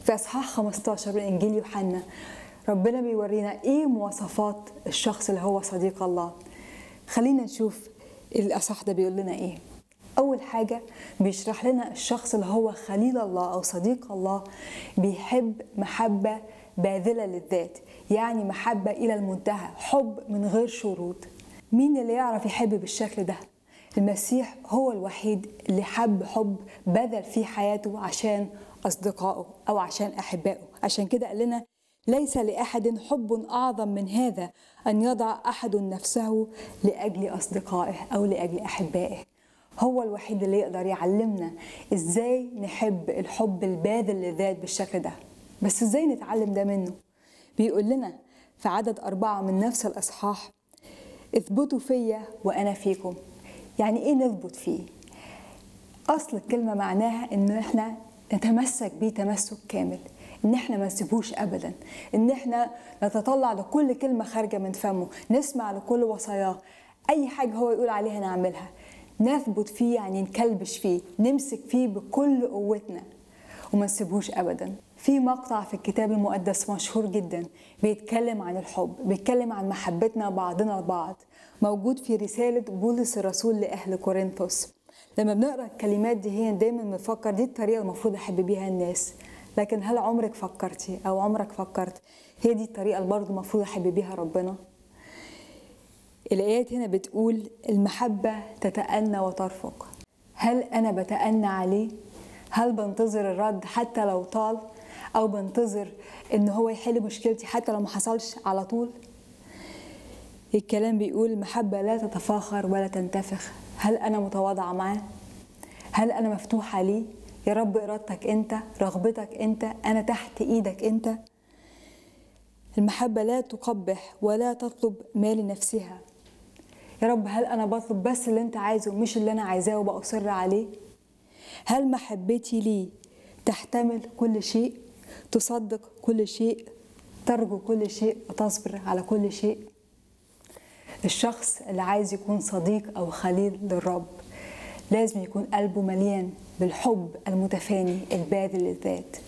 في اصحاح 15 من انجيل يوحنا ربنا بيورينا ايه مواصفات الشخص اللي هو صديق الله خلينا نشوف الاصحاح ده بيقول لنا ايه اول حاجه بيشرح لنا الشخص اللي هو خليل الله او صديق الله بيحب محبه باذله للذات يعني محبه الى المنتهى حب من غير شروط مين اللي يعرف يحب بالشكل ده المسيح هو الوحيد اللي حب حب بذل فيه حياته عشان أصدقائه أو عشان أحبائه عشان كده قال لنا ليس لأحد حب أعظم من هذا أن يضع أحد نفسه لأجل أصدقائه أو لأجل أحبائه هو الوحيد اللي يقدر يعلمنا إزاي نحب الحب الباذل للذات بالشكل ده بس إزاي نتعلم ده منه بيقول لنا في عدد أربعة من نفس الأصحاح اثبتوا فيا وأنا فيكم يعني ايه نثبت فيه اصل الكلمه معناها ان احنا نتمسك بيه تمسك كامل ان احنا ما نسيبوش ابدا ان احنا نتطلع لكل كلمه خارجه من فمه نسمع لكل وصاياه اي حاجه هو يقول عليها نعملها نثبت فيه يعني نكلبش فيه نمسك فيه بكل قوتنا وما نسيبوش ابدا في مقطع في الكتاب المقدس مشهور جدا بيتكلم عن الحب بيتكلم عن محبتنا بعضنا البعض موجود في رسالة بولس الرسول لأهل كورنثوس لما بنقرا الكلمات دي هي دايما بنفكر دي الطريقة المفروض أحب بيها الناس لكن هل عمرك فكرتي أو عمرك فكرت هي دي الطريقة اللي برضه المفروض أحب بيها ربنا الآيات هنا بتقول المحبة تتأنى وترفق هل أنا بتأنى عليه؟ هل بنتظر الرد حتى لو طال؟ أو بنتظر إن هو يحل مشكلتي حتى لو ما حصلش على طول؟ الكلام بيقول المحبة لا تتفاخر ولا تنتفخ هل أنا متواضعة معاه؟ هل أنا مفتوحة ليه؟ يا رب إرادتك أنت رغبتك أنت أنا تحت إيدك أنت المحبة لا تقبح ولا تطلب ما لنفسها يا رب هل أنا بطلب بس اللي أنت عايزه مش اللي أنا عايزاه وبأصر عليه؟ هل محبتي ليه تحتمل كل شيء تصدق كل شيء ترجو كل شيء وتصبر على كل شيء الشخص اللي عايز يكون صديق أو خليل للرب لازم يكون قلبه مليان بالحب المتفاني الباذل للذات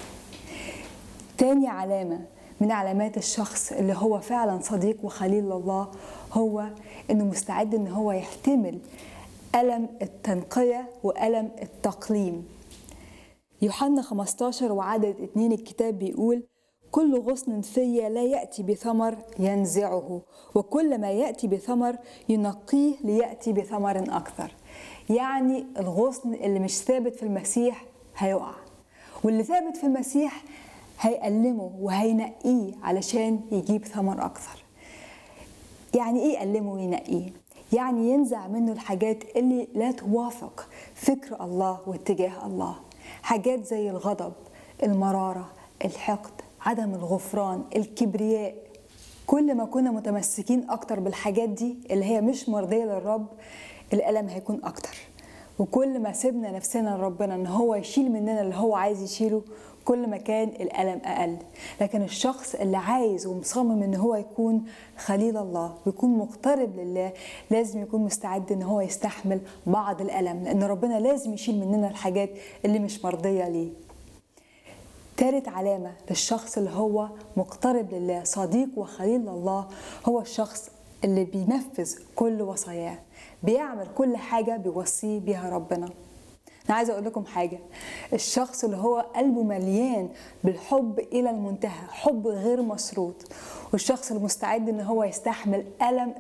تاني علامة من علامات الشخص اللي هو فعلا صديق وخليل لله هو انه مستعد ان هو يحتمل ألم التنقية وألم التقليم يوحنا 15 وعدد اتنين الكتاب بيقول كل غصن فيا لا يأتي بثمر ينزعه وكل ما يأتي بثمر ينقيه ليأتي بثمر أكثر يعني الغصن اللي مش ثابت في المسيح هيقع واللي ثابت في المسيح هيألمه وهينقيه علشان يجيب ثمر أكثر يعني إيه يألمه وينقيه؟ يعني ينزع منه الحاجات اللي لا توافق فكر الله واتجاه الله حاجات زي الغضب المرارة الحقد عدم الغفران الكبرياء كل ما كنا متمسكين اكتر بالحاجات دي اللي هي مش مرضيه للرب الالم هيكون اكتر وكل ما سيبنا نفسنا لربنا ان هو يشيل مننا اللي هو عايز يشيله كل ما كان الالم اقل لكن الشخص اللي عايز ومصمم ان هو يكون خليل الله ويكون مقترب لله لازم يكون مستعد ان هو يستحمل بعض الالم لان ربنا لازم يشيل مننا الحاجات اللي مش مرضيه ليه تالت علامة للشخص اللي هو مقترب لله صديق وخليل لله هو الشخص اللي بينفذ كل وصاياه بيعمل كل حاجة بيوصيه بيها ربنا أنا عايزة أقول لكم حاجة الشخص اللي هو قلبه مليان بالحب إلى المنتهى حب غير مشروط والشخص المستعد إن هو يستحمل ألم